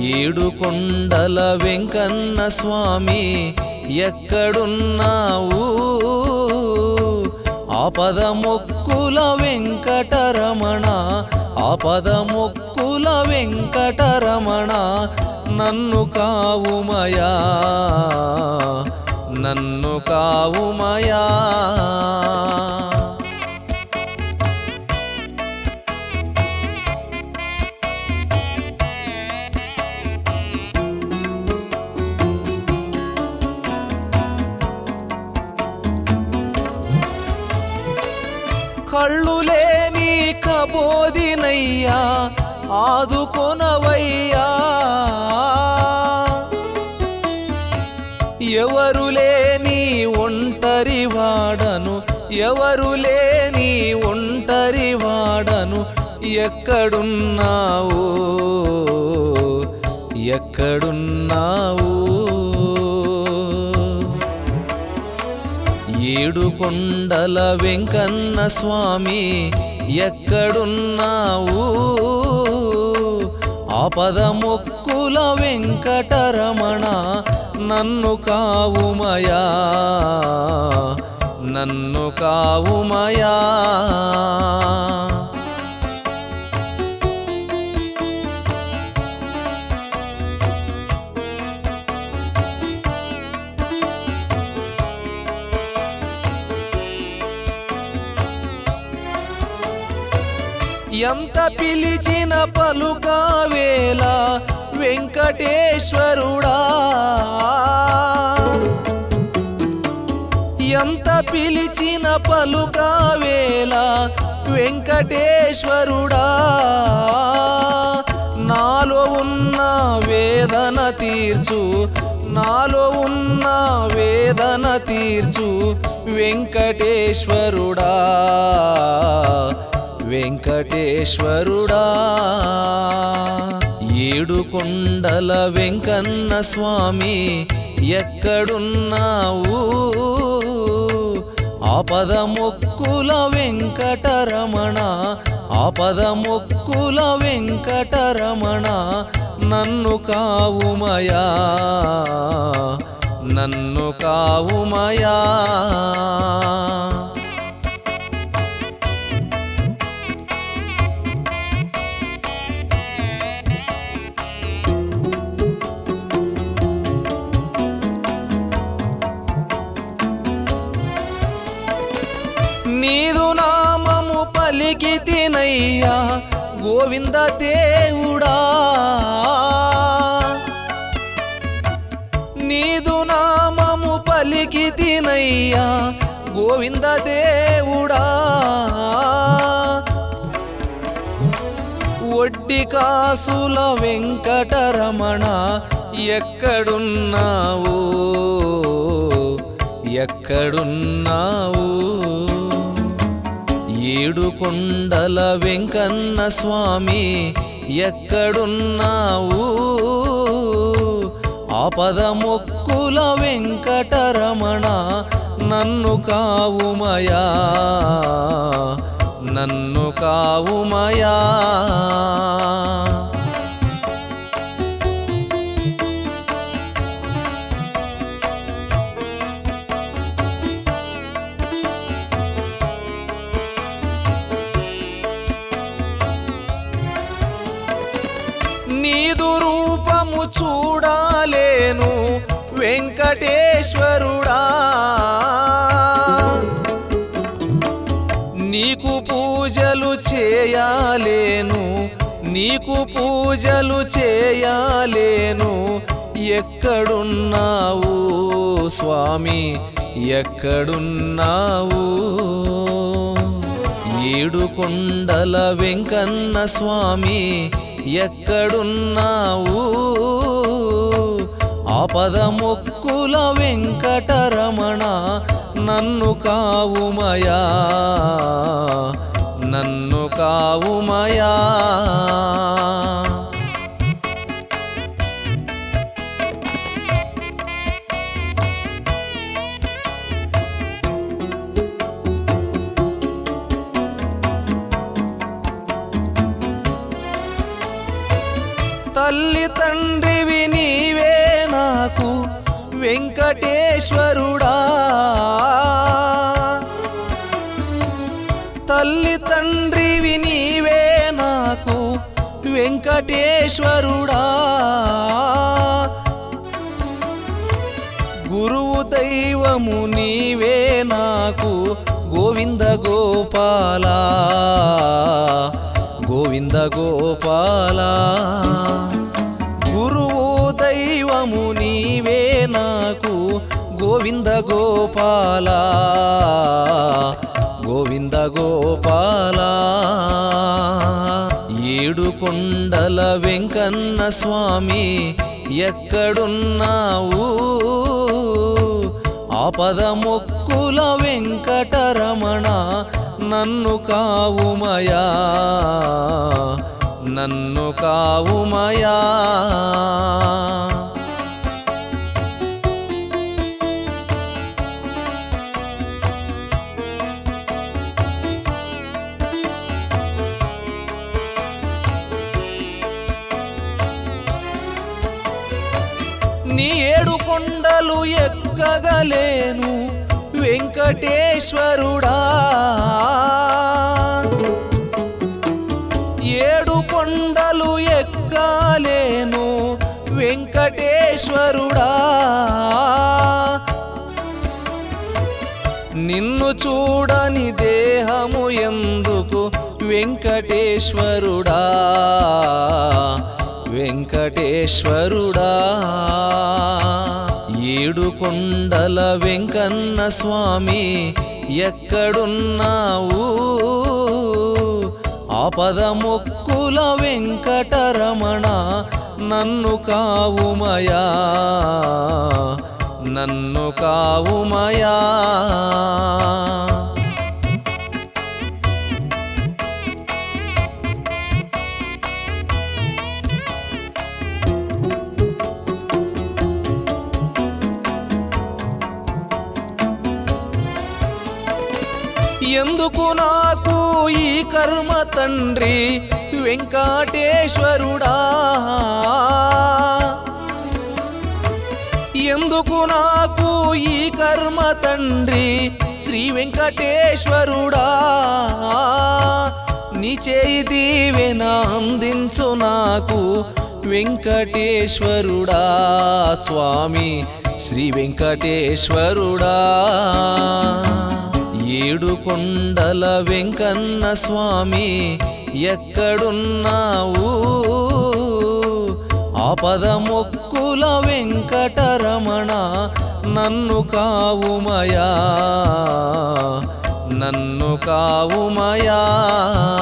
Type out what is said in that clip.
ఏడు కొండల వెంకన్న స్వామి ఎక్కడున్నావు ఆపద మొక్కుల వెంకటరమణ ఆపద మొక్కుల వెంకటరమణ నన్ను కావుమయా నన్ను కావుమయా కళ్ళు లేని కబోదినయ్యా ఆదుకొనవయ్యా ఎవరు లేని ఒంటరి వాడను ఎవరు లేని ఒంటరి వాడను ఎక్కడున్నావు ఎక్కడున్నావు ఏడు కొండల వెంకన్న స్వామి ఎక్కడున్నావు ఆపద మొక్కుల వెంకటరమణ నన్ను కావుమయా నన్ను కావుమయా ఎంత పిలిచిన పలుకావేళ వెంకటేశ్వరుడా ఎంత పిలిచిన పలుకావేళ వెంకటేశ్వరుడా నాలో ఉన్న వేదన తీర్చు నాలో ఉన్న వేదన తీర్చు వెంకటేశ్వరుడా వెంకటేశ్వరుడా ఏడు కొండల వెంకన్న స్వామి ఎక్కడున్నావు ఆపద మొక్కుల వెంకటరమణ ఆపద మొక్కుల వెంకటరమణ నన్ను కావుమయా నన్ను కావుమయా నీదు నామము పలికి తినయ్యా గోవింద దేవుడా నీదు నామము పలికి తినయ్యా గోవింద దేవుడా వడ్డి కాసుల వెంకటరమణ ఎక్కడున్నావు ఎక్కడున్నావు ఏడు కొండల వెంకన్న స్వామి ఎక్కడున్నావు ఆపద మొక్కుల వెంకటరమణ నన్ను కావుమయా నన్ను కావుమయా నీదు రూపము చూడాలేను వెంకటేశ్వరుడా నీకు పూజలు చేయాలేను నీకు పూజలు చేయాలేను ఎక్కడున్నావు స్వామి ఎక్కడున్నావు ఏడు కొండల వెంకన్న స్వామి ఎక్కడున్నావు ఆపద మొక్కుల వెంకటరమణ నన్ను కావుమయా నన్ను కావుమయా తల్లి తండ్రివి నీవే నాకు వెంకటేశ్వరుడా తల్లి తండ్రివి నీవే నాకు వెంకటేశ్వరుడా గురువు దైవము నీవే నాకు గోవింద గోపాల గోవింద గోపాల గురువు దైవము నీవే నాకు గోవింద గోపాల గోవింద గోపాల ఏడు కొండల వెంకన్న స్వామి ఎక్కడున్నావు ఆపద మొక్కుల వెంకటరమణ నన్ను కావుమయా నన్ను కావుమయా నీ ఏడు కొండలు ఎక్కగలేను వెంకటేశ్వరుడా ఏడు కొండలు ఎక్కలేను వెంకటేశ్వరుడా నిన్ను చూడని దేహము ఎందుకు వెంకటేశ్వరుడా వెంకటేశ్వరుడా ఏడు కొండల వెంకన్న స్వామి ఎక్కడున్నావు ఆపద మొక్కుల వెంకటరమణ నన్ను కావుమయా నన్ను కావుమయా ఎందుకు నాకు ఈ కర్మ తండ్రి వెంకటేశ్వరుడా ఎందుకు నాకు ఈ కర్మ తండ్రి శ్రీ వెంకటేశ్వరుడా నీ చేయి దీవెన అందించు నాకు వెంకటేశ్వరుడా స్వామి శ్రీ వెంకటేశ్వరుడా ఏడు కొండల వెంకన్న స్వామి ఎక్కడున్నావు ఆపద మొక్కుల వెంకటరమణ నన్ను కావుమయా నన్ను కావుమయా